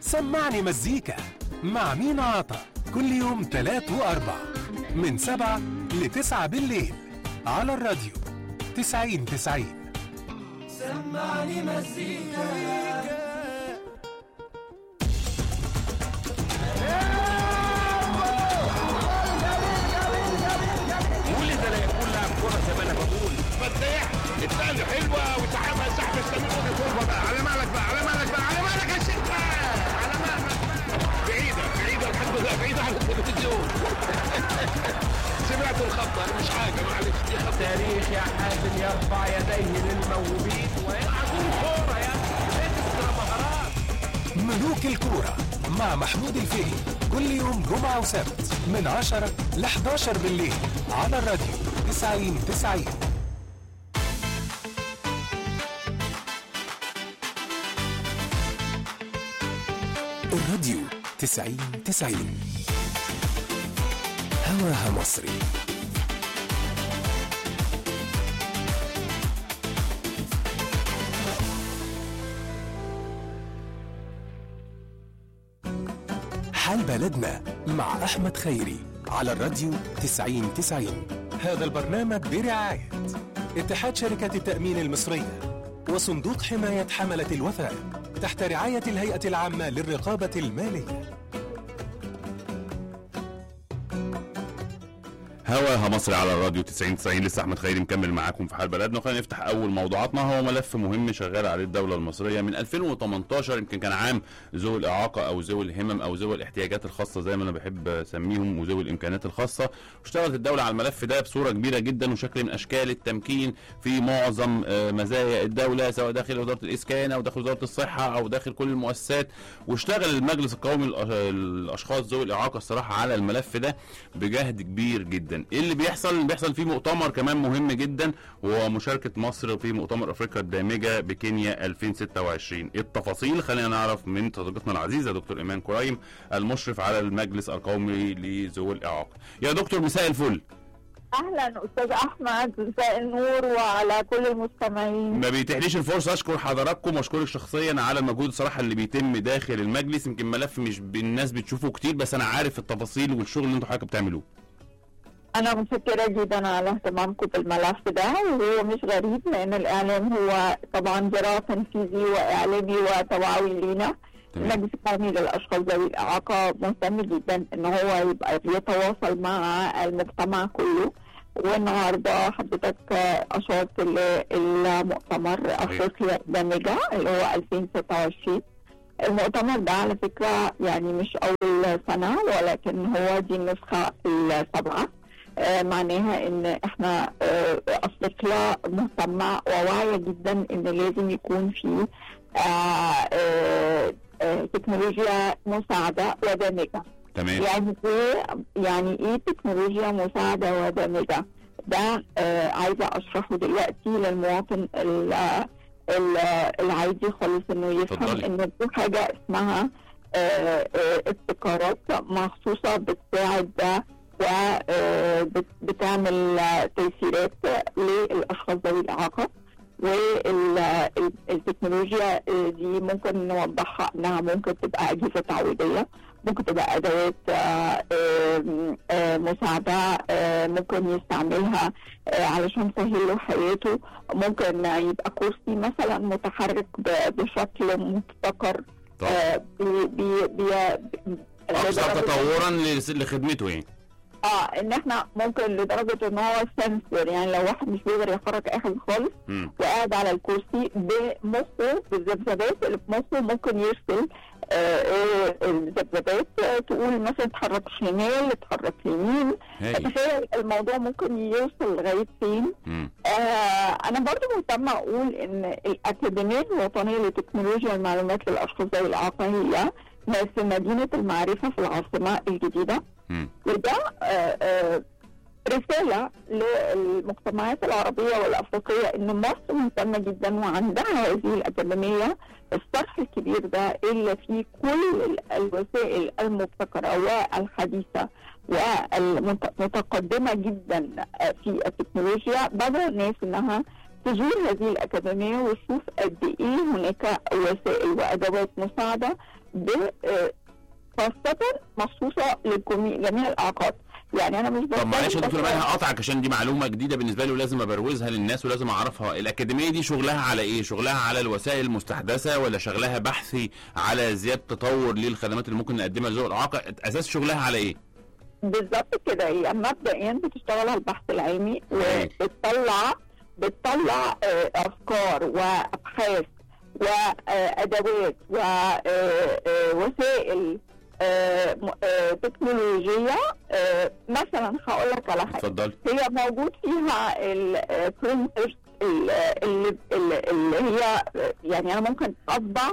سمعني مزيكا مع مين عطا كل يوم تلات وأربع من سبعة لتسعة بالليل على الراديو تسعين تسعين سمعني مزيكا ولد لا يكون لاعب كرة زي ما انا بقول فتاح الثاني حلوة وسحبها سحب السمير ودي تربة بقى على مالك بقى على مالك بقى على مالك يا شيخ بقى على مالك بقى. بعيدة بعيدة الحمد لله بعيدة عن التلفزيون سمعت الخطة مش حاجة معلش دي خطة تاريخ يا حازم يرفع يديه للموهوبين ويلعبون كورة يا اكسترا مهارات ملوك الكورة مع محمود الفقي كل يوم جمعة وسبت من 10 ل 11 بالليل على الراديو 90 90 الراديو 90 90 هواها مصري حال بلدنا مع أحمد خيري على الراديو 90 90 هذا البرنامج برعاية اتحاد شركة التأمين المصرية وصندوق حماية حملة الوثائق تحت رعاية الهيئة العامة للرقابة المالية هواها مصر على الراديو 90 90 لسه احمد خيري مكمل معاكم في حال بلدنا وخلينا نفتح اول موضوعاتنا هو ملف مهم شغال عليه الدوله المصريه من 2018 يمكن كان عام ذوي الاعاقه او ذوي الهمم او ذوي الاحتياجات الخاصه زي ما انا بحب اسميهم وذوي الامكانيات الخاصه واشتغلت الدوله على الملف ده بصوره كبيره جدا وشكل من اشكال التمكين في معظم آه، مزايا الدوله سواء داخل وزاره الاسكان او داخل وزاره الصحه او داخل كل المؤسسات واشتغل المجلس القومي للأ- الاشخاص ذوي الاعاقه الصراحه على الملف ده بجهد كبير جدا ايه اللي بيحصل اللي بيحصل فيه مؤتمر كمان مهم جدا وهو مشاركه مصر في مؤتمر افريقيا الدامجه بكينيا 2026 التفاصيل خلينا نعرف من صديقتنا العزيزه دكتور ايمان كرايم المشرف على المجلس القومي لذوي الاعاقه يا دكتور مساء الفل اهلا استاذ احمد مساء النور وعلى كل المستمعين ما بيتيحليش الفرصه اشكر حضراتكم واشكرك شخصيا على المجهود الصراحه اللي بيتم داخل المجلس يمكن ملف مش الناس بتشوفه كتير بس انا عارف التفاصيل والشغل اللي انتوا حضرتك بتعملوه انا متشكره جدا على اهتمامكم بالملف ده وهو مش غريب لان الاعلام هو طبعا ذراع تنفيذي واعلامي وتوعوي لينا تمام. المجلس القومي للاشخاص ذوي الاعاقه مهتم جدا ان هو يبقى بيتواصل مع المجتمع كله والنهارده حضرتك اشرت ل- المؤتمر افريقيا الدامجه اللي هو 2026 المؤتمر ده على فكره يعني مش اول سنه ولكن هو دي النسخه السابعه آه، معناها ان احنا آه، افريقيا مهتمه وواعيه جدا ان لازم يكون في آه، آه، آه، تكنولوجيا مساعده ودامجه تمام يعني ايه يعني ايه تكنولوجيا مساعده ودامجه ده آه عايزه اشرحه دلوقتي للمواطن ال- ال- العادي خالص انه يفهم اتفضلي. ان في حاجه اسمها آه آه ابتكارات مخصوصه بتساعد ده وبتعمل تيسيرات للاشخاص ذوي الاعاقه والتكنولوجيا دي ممكن نوضحها انها ممكن تبقى اجهزه تعويضيه ممكن تبقى ادوات آه، آم، آه، مساعده آه، ممكن يستعملها آه، علشان تسهل له حياته ممكن يبقى كرسي مثلا متحرك ب- بشكل مبتكر طبعا آه، بي بي بي اكثر لدرجة- تطورا لس- لخدمته يعني اه ان احنا ممكن لدرجه ان هو سنسور يعني لو واحد مش بيقدر يحرك اي حاجه خالص مم. وقاعد على الكرسي بمخه بالذبذبات اللي في مخه ممكن يرسل آه، آه، الذبذبات آه، تقول مثلا اتحرك شمال اتحرك يمين هايل تخيل الموضوع ممكن يوصل لغايه فين مم. آه انا برضو مهتمه اقول ان الاكاديميه الوطنيه لتكنولوجيا المعلومات للاشخاص ذوي الاعاقه هي في مدينه المعرفه في العاصمه الجديده مم. وده آه، آه، رسالة للمجتمعات العربية والأفريقية إن مصر مهتمة جدا وعندها هذه الأكاديمية الصرح الكبير ده اللي فيه كل ال- الوسائل المبتكرة والحديثة والمتقدمة جدا آه، في التكنولوجيا بدأ الناس إنها تزور هذه الأكاديمية وتشوف قد إيه هناك وسائل وأدوات مساعدة ب آه، خاصة مخصوصة لجميع الإعاقات يعني أنا مش طب معلش يا بتكلم دكتور بس- انا هقطعك عشان دي معلومه جديده بالنسبه لي ولازم ابروزها للناس ولازم اعرفها الاكاديميه دي شغلها على ايه شغلها على الوسائل المستحدثه ولا شغلها بحثي على زياده تطور للخدمات اللي ممكن نقدمها لذوي الاعاقه اساس شغلها على ايه بالظبط كده هي مبدئيا بتشتغل على البحث العلمي أيوة. وبتطلع بتطلع آه، افكار وابحاث وادوات ووسائل تكنولوجيه آه، مثلا هقول لك على حاجه اتفضلي هي موجود فيها البرنترز اللي, اللي, اللي هي آه، يعني انا ممكن اطبع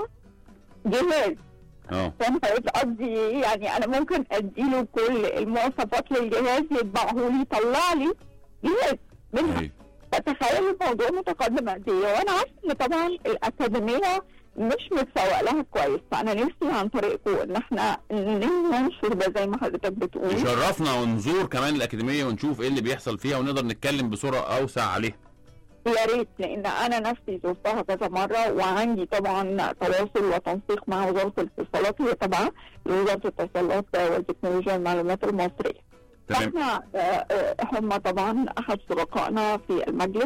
جهاز اه فانت قصدي ايه يعني انا ممكن اديله كل المواصفات للجهاز يطبعه لي يطلع لي جهاز منها أيوة. فتخيل الموضوع متقدم قد ايه وانا عارفه ان طبعا الاكاديميه مش متسوق لها كويس فانا نفسي عن طريقكم ان احنا ننشر ده زي ما حضرتك بتقول يشرفنا ونزور كمان الاكاديميه ونشوف ايه اللي بيحصل فيها ونقدر نتكلم بصوره اوسع عليها يا ريت لان انا نفسي زرتها كذا مره وعندي طبعا تواصل وتنسيق مع وزاره الاتصالات هي تبع لوزاره الاتصالات والتكنولوجيا والمعلومات المصريه. تمام فاحنا آه، آه، هم طبعا احد شركائنا في المجلس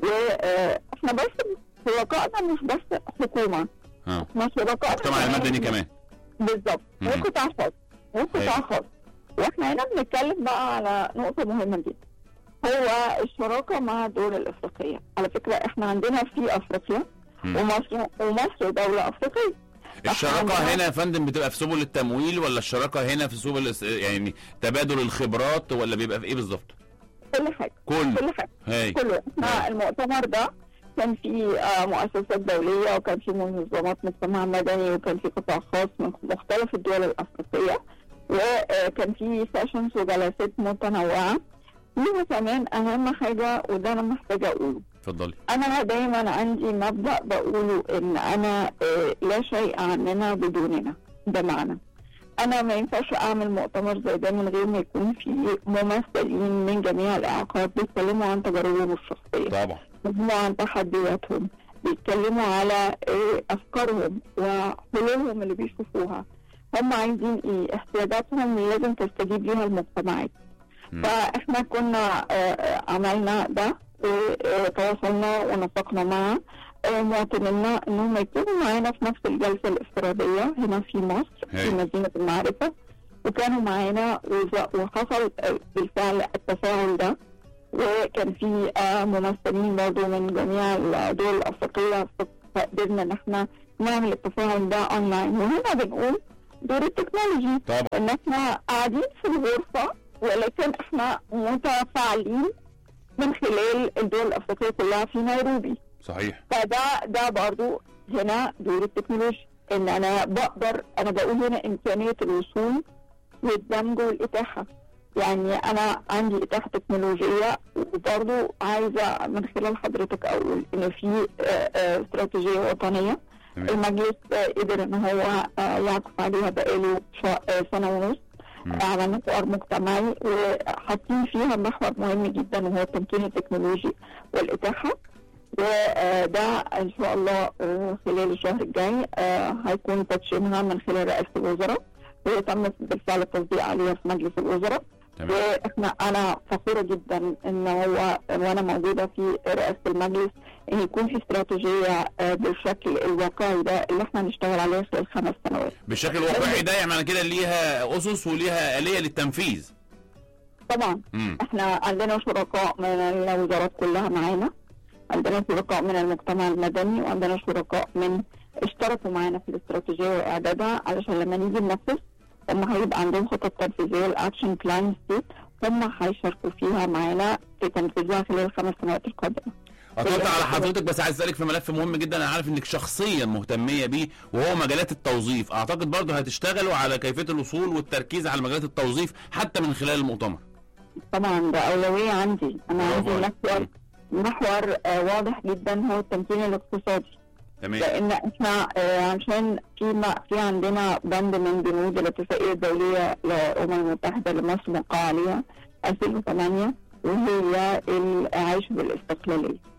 واحنا بس شركائنا مش بس حكومه اه احنا شركائنا المجتمع كمان- المدني كمان بالظبط مم. وقطاع خاص وقطاع أيوة. خاص واحنا هنا بنتكلم بقى على نقطة مهمة جدا هو الشراكة مع الدول الأفريقية على فكرة احنا عندنا في أفريقيا مم. ومصر ومصر دولة أفريقية الشراكه عندنا- هنا يا فندم بتبقى في سبل التمويل ولا الشراكه هنا في سبل الس- يعني تبادل الخبرات ولا بيبقى في ايه بالظبط كل حاجة كل كل حاجة هاي كله احنا المؤتمر ده كان في آه، مؤسسات دولية وكان في منظمات مجتمع مدني وكان في قطاع خاص من مختلف الدول الأفريقية وكان في سيشنز وجلسات متنوعة فيها كمان أهم حاجة وده أنا محتاجة أقوله اتفضلي أنا دايما عندي مبدأ بقوله إن أنا آه، لا شيء عننا بدوننا بمعنى أنا ما ينفعش أعمل مؤتمر زي ده من غير ما يكون في ممثلين من جميع الإعاقات بيتكلموا عن تجاربهم الشخصية طبعا بيتكلموا عن تحدياتهم بيتكلموا على آه، أفكارهم وحلولهم اللي بيشوفوها هم عايزين إيه احتياجاتهم اللي لازم تستجيب ليها المجتمعات مم. فإحنا كنا آه، آه، عملنا ده وتواصلنا ونسقنا مع آه، مواطنينا انهم يكونوا معانا في نفس الجلسه الافتراضيه هنا في مصر هاي. في مدينه المعرفه وكانوا معانا وز- وحصل آه، بالفعل التفاعل ده وكان في آه، ممثلين برضه من جميع الدول الافريقيه فقدرنا ان احنا نعمل التفاعل ده اونلاين وهنا بنقول دور التكنولوجي طبعا ان احنا قاعدين في الغرفه ولكن احنا متفاعلين من خلال الدول الافريقيه كلها في نيروبي صحيح فده ده برضو هنا دور التكنولوجيا ان انا بقدر انا بقول هنا امكانيه الوصول والدمج والاتاحه يعني انا عندي اتاحه تكنولوجيه وبرضو عايزه من خلال حضرتك اقول ان في آه، آه، استراتيجيه وطنيه تمام المجلس آه، قدر ان هو آه، يعكف عليها بقاله شا- آه، سنه ونص مم. عملنا حوار مجتمعي وحاطين فيها محور مهم جدا وهو التمكين التكنولوجي والاتاحه وده ان شاء الله آه، خلال الشهر الجاي آه، هيكون تدشينها من خلال رئاسه الوزراء وتم بالفعل التصديق عليها في مجلس الوزراء تمام واحنا انا فخوره جدا ان هو وانا موجوده في رئاسه المجلس ان يكون في استراتيجيه آه، بالشكل الواقعي ده اللي احنا نشتغل عليه خلال خمس سنوات. بالشكل الواقعي ده يعني معنى كده ليها اسس وليها اليه للتنفيذ طبعا امم احنا عندنا شركاء من الوزارات كلها معانا عندنا شركاء من المجتمع المدني وعندنا شركاء من اشتركوا معانا في الاستراتيجيه واعدادها علشان لما نيجي ننفذ هم هيبقى عندهم خطط تنفيذيه الاكشن بلانز دي هم هيشاركوا فيها معانا في تنفيذها خلال الخمس سنوات القادمه. قطعت على حضرتك بس عايز اسالك في ملف مهم جدا انا عارف انك شخصيا مهتميه بيه وهو مجالات التوظيف اعتقد برضه هتشتغلوا على كيفيه الوصول والتركيز على مجالات التوظيف حتى من خلال المؤتمر طبعا ده اولويه عندي انا برافو عندي عليك. محور محور آه، واضح جدا هو التمكين الاقتصادي. تمام لان احنا آه، عشان في ما في عندنا بند من بنود الاتفاقيه الدوليه للامم المتحده اللي مصر موقعه عليها 2008 وهي العيش بالاستقلاليه.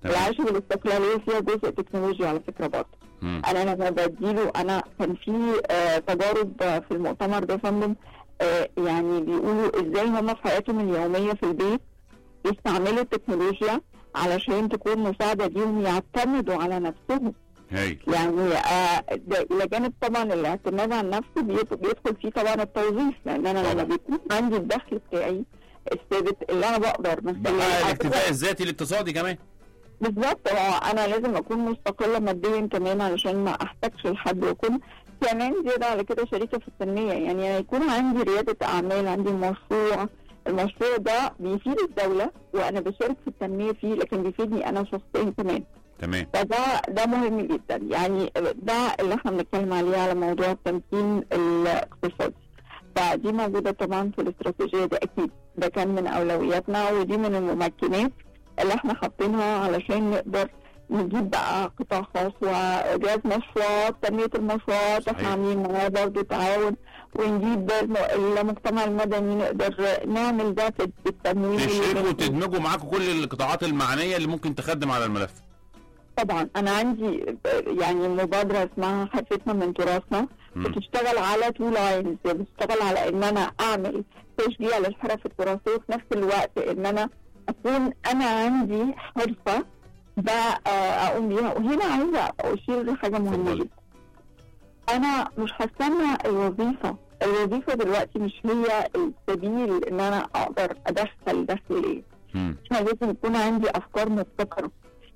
تمام. العيش بالاستقلاليه فيها جزء تكنولوجيا على فكره برضه مم. انا لما بديله انا كان في آه، تجارب آه، في المؤتمر ده يا فندم آه، يعني بيقولوا ازاي هم في حياتهم اليوميه في البيت يستعملوا التكنولوجيا علشان تكون مساعده ليهم يعتمدوا على نفسهم هايل يعني آه، ده الى جانب طبعا الاعتماد على النفس بيد- بيدخل فيه طبعا التوظيف لان انا طبعا. لما بيكون عندي الدخل بتاعي الثابت اللي انا بقدر من بقى خلال الاكتفاء الذاتي الاقتصادي كمان بالظبط هو انا لازم اكون مستقله ماديا كمان علشان ما احتاجش لحد واكون كمان زياده على كده شريكه في التنميه يعني أنا يكون عندي رياده اعمال عندي مشروع المشروع ده بيفيد الدوله وانا بشارك في التنميه فيه لكن بيفيدني انا شخصيا كمان تمام فده ده مهم جدا يعني ده اللي احنا بنتكلم عليه على موضوع التمكين الاقتصادي فدي موجوده طبعا في الاستراتيجيه دي اكيد ده كان من اولوياتنا ودي من الممكنات اللي احنا حاطينها علشان نقدر نجيب بقى قطاع خاص وجهاز مشروعات تنميه المشروعات صحيح. احنا عاملين معاه برضه تعاون ونجيب الم- المجتمع المدني نقدر نعمل ده في التمويل تشركوا وتدمجوا معاكم كل القطاعات المعنيه اللي ممكن تخدم على الملف طبعا انا عندي يعني مبادره اسمها حرفتنا من تراثنا مم. بتشتغل على تو لاينز بتشتغل على ان انا اعمل تشجيع للحرف التراثيه وفي نفس الوقت ان انا اكون انا عندي حرفه بقى اقوم بيها وهنا عايزه اشير لحاجه مهمه اتفضلي. جدا انا مش هستنى الوظيفه الوظيفه دلوقتي مش هي السبيل ان انا اقدر ادخل دخل ليا مم. احنا لازم يكون عندي افكار مبتكره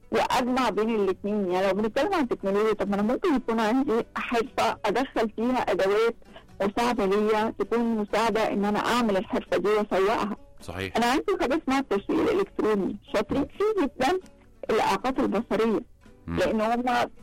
واجمع بين الاثنين يعني لو بنتكلم عن التكنولوجيا طب ما انا ممكن يكون عندي حرفه ادخل فيها ادوات مساعده ليا تكون مساعده ان انا اعمل الحرفه دي واسوقها صحيح انا عندي حاجه اسمها التسويق الالكتروني شاطرين فيه جدا الاعاقات البصريه مم. لان هم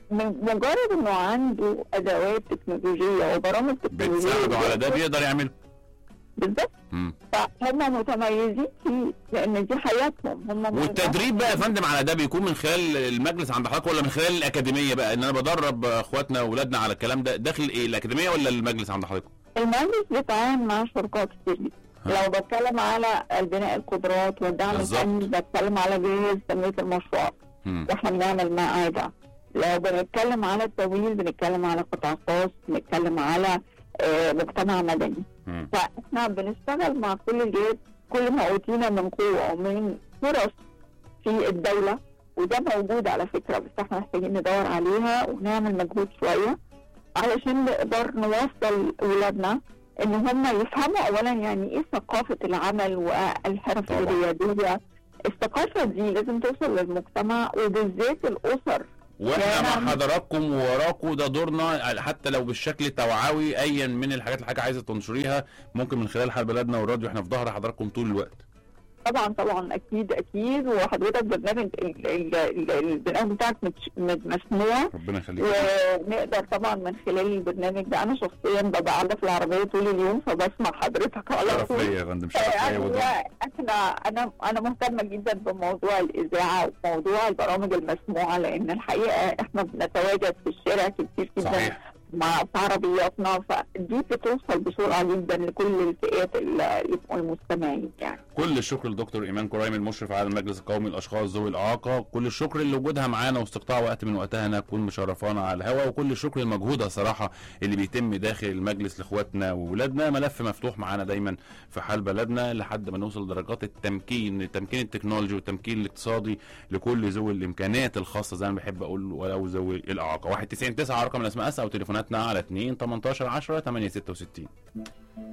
مجرد انه عنده ادوات تكنولوجيه وبرامج تكنولوجيه بتساعدوا على ده بيقدر يعمل بالظبط مم. فهم متميزين فيه لان دي حياتهم هم والتدريب بقى يا فندم على ده بيكون من خلال المجلس عند حضرتك ولا من خلال الاكاديميه بقى ان انا بدرب اخواتنا واولادنا على الكلام ده داخل ايه الاكاديميه ولا المجلس عند حضرتك المهندس بيتعامل مع شركات كتير جدا ها. لو بتكلم على البناء القدرات والدعم بالظبط. الفني بتكلم على جهاز تنمية المشروعات مم. واحنا بنعمل معاه ده لو بنتكلم على التمويل بنتكلم على قطاع خاص بنتكلم على آه، مجتمع مدني مم. فاحنا بنشتغل مع كل الجهات كل ما اوتينا من قوه ومن فرص في الدوله وده موجود على فكره بس احنا محتاجين ندور عليها ونعمل مجهود شويه علشان نقدر نوصل ولادنا ان هم يفهموا اولا يعني ايه ثقافه العمل والحرف طبعا. الرياديه الثقافه دي لازم توصل للمجتمع وبالذات الاسر واحنا يعني مع حضراتكم ووراكم ده دورنا حتى لو بالشكل التوعوي ايا من الحاجات اللي حضرتك عايزه تنشريها ممكن من خلال حال بلدنا والراديو احنا في ظهر حضراتكم طول الوقت طبعا طبعا اكيد اكيد وحضرتك برنامج ال- ال- ال- البرنامج بتاعك متش- مت- مسموع ربنا يخليك ونقدر طبعا من خلال البرنامج ده انا شخصيا ببقى قاعده في العربيه طول اليوم فبسمع حضرتك على شرف طول ليا يا فندم شرف ليا يعني وده احنا انا انا مهتمه جدا بموضوع الاذاعه وموضوع البرامج المسموعه لان الحقيقه احنا بنتواجد في الشارع كتير جدا صحيح مع في عربياتنا فدي بتوصل بسرعه جدا لكل الفئات ال- المستمعين يعني كل الشكر لدكتور ايمان كرايم المشرف على المجلس القومي للاشخاص ذوي الاعاقه كل الشكر لوجودها معانا واستقطاع وقت من وقتها انها تكون مشرفانا على الهواء وكل الشكر لمجهودها صراحه اللي بيتم داخل المجلس لاخواتنا واولادنا ملف مفتوح معانا دايما في حال بلدنا لحد ما نوصل لدرجات التمكين التمكين التكنولوجي والتمكين الاقتصادي لكل ذوي الامكانيات الخاصه زي ما بحب اقول ولو ذوي الاعاقه 1 9 9 رقم الاسماء او تليفوناتنا على 2 18 10 8 66